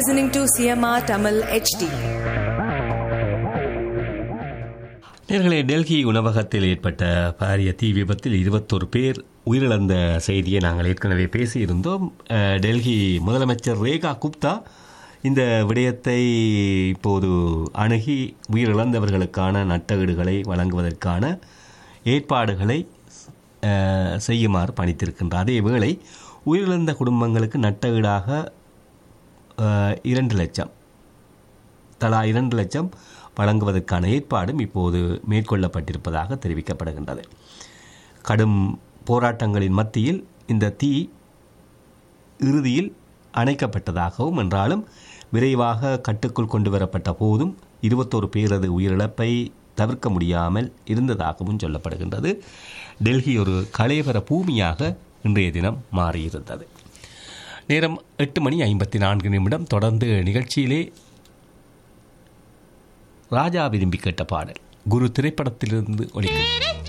listening to CMR Tamil HD. நேர்களே டெல்லி உணவகத்தில் ஏற்பட்ட பாரிய தீ விபத்தில் இருபத்தொரு பேர் உயிரிழந்த செய்தியை நாங்கள் ஏற்கனவே பேசியிருந்தோம் அஹ், டெல்லி முதலமைச்சர் ரேகா குப்தா இந்த விடயத்தை இப்போது அணுகி உயிரிழந்தவர்களுக்கான நட்டஈடுகளை வழங்குவதற்கான ஏற்பாடுகளை அஹ், செய்யுமாறு பணித்திருக்கின்றார் அதேவேளை உயிரிழந்த குடும்பங்களுக்கு நட்டஈடாக அஹ், இரண்டு லட்சம் தலா இரண்டு லட்சம் வழங்குவதற்கான ஏற்பாடும் இப்போது மேற்கொள்ளப்பட்டிருப்பதாக தெரிவிக்கப்படுகின்றது கடும் போராட்டங்களின் மத்தியில் இந்த தீ இறுதியில் அணைக்கப்பட்டதாகவும் என்றாலும் விரைவாக கட்டுக்குள் கொண்டு வரப்பட்ட போதும் இருபத்தோரு பேரது உயிரிழப்பை தவிர்க்க முடியாமல் இருந்ததாகவும் சொல்லப்படுகின்றது டெல்லி ஒரு கலையபர பூமியாக இன்றைய தினம் மாறியிருந்தது நேரம் எட்டு மணி ஐம்பத்தி நான்கு நிமிடம் தொடர்ந்து நிகழ்ச்சியிலே ராஜா விரும்பி கேட்ட பாடல் குரு திரைப்படத்திலிருந்து ஒழிக்கும்